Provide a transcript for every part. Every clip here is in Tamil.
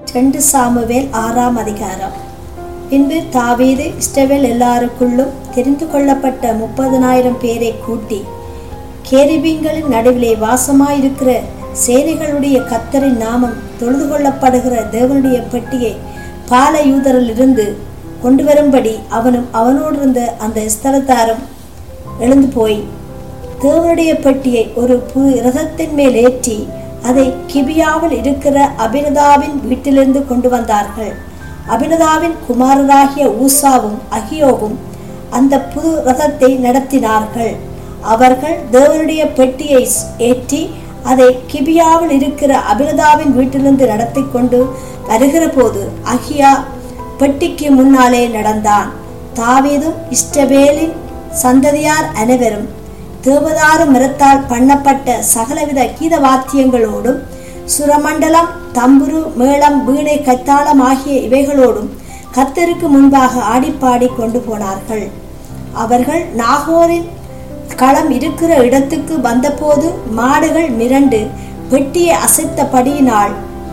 ரெண்டு சாமுவேல் ஆறாம் அதிகாரம் பின்பு தாவீது இஸ்ரவேல் எல்லாருக்குள்ளும் தெரிந்து கொள்ளப்பட்ட முப்பதனாயிரம் பேரை கூட்டி கேரிபீன்களின் நடுவிலே வாசமாயிருக்கிற சேனைகளுடைய கத்தரின் நாமம் தொழுது கொள்ளப்படுகிற தேவனுடைய பெட்டியை பாலயூதரிலிருந்து கொண்டு வரும்படி அவனும் அவனோடு இருந்த அந்த ஸ்தலத்தாரும் எழுந்து போய் தேவனுடைய பெட்டியை ஒரு புது ரதத்தின் மேல் ஏற்றி அதை கிபியாவில் இருக்கிற அபினதாவின் வீட்டிலிருந்து கொண்டு வந்தார்கள் அபினதாவின் குமாரராகிய ஊசாவும் அகியோவும் அந்த புது ரதத்தை நடத்தினார்கள் அவர்கள் தேவனுடைய பெட்டியை ஏற்றி அதை கிபியாவில் இருக்கிற அபினதாவின் வீட்டிலிருந்து நடத்தி கொண்டு வருகிற போது அகியா பெட்டிக்கு முன்னாலே நடந்தான் தாவீதும் இஷ்டவேலின் சந்ததியார் அனைவரும் தேவதாரு மரத்தால் பண்ணப்பட்ட சகலவித கீத வாத்தியங்களோடும் சுரமண்டலம் தம்புரு மேளம் வீணை கத்தாளம் ஆகிய இவைகளோடும் கத்தருக்கு முன்பாக ஆடிப்பாடி கொண்டு போனார்கள் அவர்கள் நாகோரின் களம் இருக்கிற இடத்துக்கு வந்தபோது மாடுகள் மிரண்டு பெட்டியை அசைத்தபடியினால்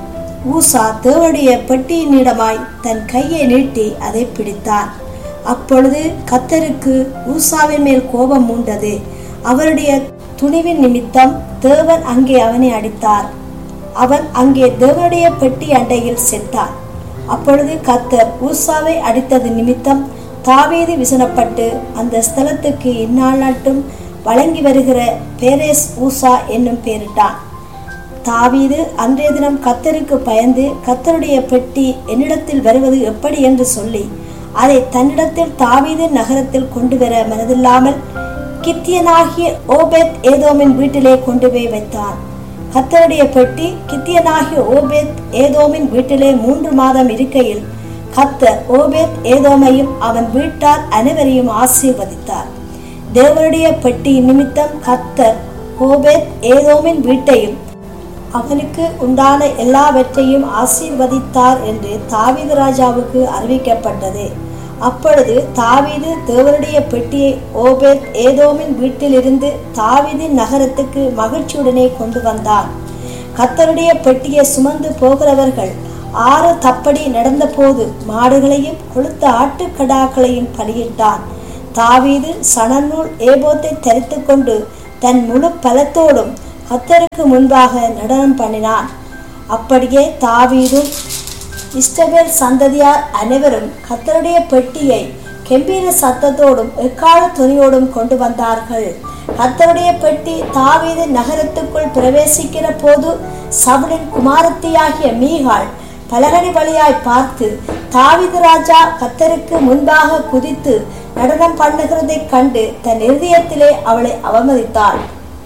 ஊசா தேவனுடைய பெட்டியினிடமாய் தன் கையை நீட்டி அதை பிடித்தான் அப்பொழுது கத்தருக்கு ஊசாவின் மேல் கோபம் மூண்டது அவருடைய துணிவின் நிமித்தம் தேவன் அங்கே அவனை அடித்தார் அவன் அங்கே தேவனுடைய பெட்டி அண்டையில் செத்தான் அப்பொழுது கத்தர் ஊசாவை அடித்தது நிமித்தம் தாவீது விசனப்பட்டு அந்த ஸ்தலத்துக்கு இந்நாள் நாட்டும் வழங்கி வருகிற பேரேஸ் ஊசா என்னும் பெயரிட்டான் தாவீது அன்றைய தினம் கத்தருக்கு பயந்து கத்தருடைய பெட்டி என்னிடத்தில் வருவது எப்படி என்று சொல்லி அதை தன்னிடத்தில் தாவீது நகரத்தில் கொண்டு வர மனதில்லாமல் கித்தியனாகிய ஓபேத் ஏதோமின் வீட்டிலே கொண்டு போய் வைத்தான் கத்தருடைய பெட்டி கித்தியனாகிய ஓபேத் ஏதோமின் வீட்டிலே மூன்று மாதம் இருக்கையில் கத்தர் ஓபேத் ஏதோமையும் அவன் வீட்டார் அனைவரையும் ஆசீர்வதித்தார் தேவனுடைய பெட்டி நிமித்தம் கத்தர் ஓபேத் ஏதோமின் வீட்டையும் அவனுக்கு உண்டான எல்லாவற்றையும் ஆசீர்வதித்தார் என்று தாவீது ராஜாவுக்கு அறிவிக்கப்பட்டது அப்பொழுது தாவீது தேவனுடைய பெட்டியை ஓபேத் ஏதோமின் வீட்டிலிருந்து தாவீதின் நகரத்துக்கு மகிழ்ச்சியுடனே கொண்டு வந்தான் கத்தருடைய பெட்டியை சுமந்து போகிறவர்கள் ஆறு தப்படி நடந்தபோது மாடுகளையும் கொளுத்த ஆட்டுக்கடாக்களையும் பலியிட்டான் தாவீது சணநூல் ஏபோத்தை தரித்து கொண்டு தன் முழு பலத்தோடும் கத்தருக்கு முன்பாக நடனம் பண்ணினான் அப்படியே தாவீதும் இஸ்டபேல் சந்ததியார் அனைவரும் கத்தருடைய பெட்டியை கெம்பீர சத்தத்தோடும் எக்கால துணியோடும் கொண்டு வந்தார்கள் கத்தருடைய பெட்டி தாவீது நகரத்துக்குள் பிரவேசிக்கிற போது சவுலின் குமாரத்தியாகிய மீகாள் பலகனி வழியாய் பார்த்து தாவிது ராஜா கத்தருக்கு முன்பாக குதித்து நடனம் பண்ணுகிறதைக் கண்டு தன் இருதயத்திலே அவளை அவமதித்தாள்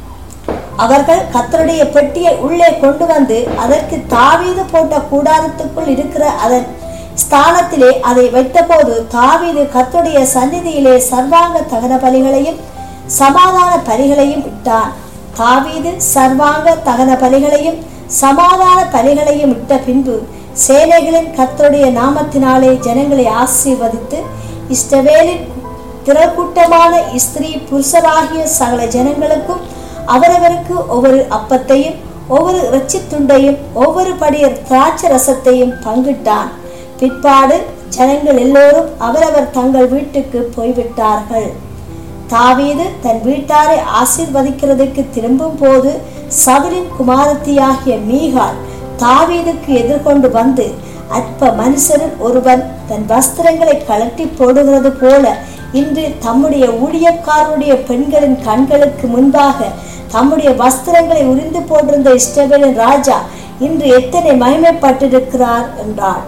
அவர்கள் கத்தருடைய பெட்டியை உள்ளே கொண்டு வந்து அதற்கு தாவீது போட்ட கூடாரத்துக்குள் இருக்கிற அதன் ஸ்தானத்திலே அதை வைத்தபோது தாவீது கத்தருடைய சந்நிதியிலே சர்வாங்க தகன பலிகளையும் சமாதான பலிகளையும் இட்டான் தாவீது சர்வாங்க தகன பலிகளையும் சமாதான பலிகளையும் இட்ட பின்பு சேனைகளின் கத்தருடைய நாமத்தினாலே ஜனங்களை ஆசீர்வதித்து இஷ்டவேலின் திரக்கூட்டமான ஸ்திரீ புருஷராகிய சகல ஜனங்களுக்கும் அவரவருக்கு ஒவ்வொரு அப்பத்தையும் ஒவ்வொரு இறைச்சி துண்டையும் ஒவ்வொரு படிய திராட்சை ரசத்தையும் பங்கிட்டான் பிற்பாடு ஜனங்கள் எல்லோரும் அவரவர் தங்கள் வீட்டுக்கு போய்விட்டார்கள் தாவீது தன் வீட்டாரை ஆசீர்வதிக்கிறதுக்கு திரும்பும் போது சவுலின் குமாரத்தியாகிய மீகால் தாவீதுக்கு எதிர்கொண்டு வந்து அற்ப மனுஷரில் ஒருவன் தன் வஸ்திரங்களை கலட்டி போடுகிறது போல இன்று தம்முடைய ஊழியக்காரருடைய பெண்களின் கண்களுக்கு முன்பாக தம்முடைய வஸ்திரங்களை உரிந்து போட்டிருந்த இஷ்டவேலின் ராஜா இன்று எத்தனை மகிமைப்பட்டிருக்கிறார் என்றார்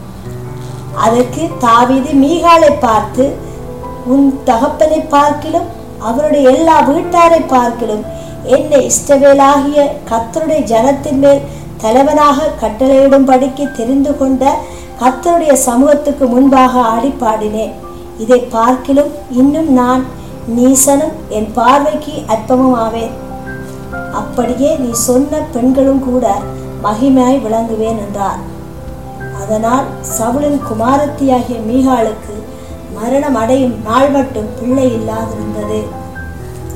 அதற்கு தாவீது மீகாலை பார்த்து உன் தகப்பனை பார்க்கிலும் அவருடைய எல்லா வீட்டாரை பார்க்கிலும் என்னை இஷ்டவேலாகிய கத்தருடைய ஜனத்தின் மேல் தலைவனாக கட்டளையிடும்படிக்கு தெரிந்து கொண்ட கத்தருடைய சமூகத்துக்கு முன்பாக ஆடி பாடினேன் இதை பார்க்கிலும் இன்னும் நான் நீசனும் என் பார்வைக்கு அற்பமும் ஆவேன் அப்படியே நீ சொன்ன பெண்களும் கூட மகிமையாய் விளங்குவேன் என்றார் அதனால் சவுளின் குமாரத்தியாகிய மீகாளுக்கு மரணம் அடையும் நாள் மட்டும் பிள்ளை இல்லாதிருந்தது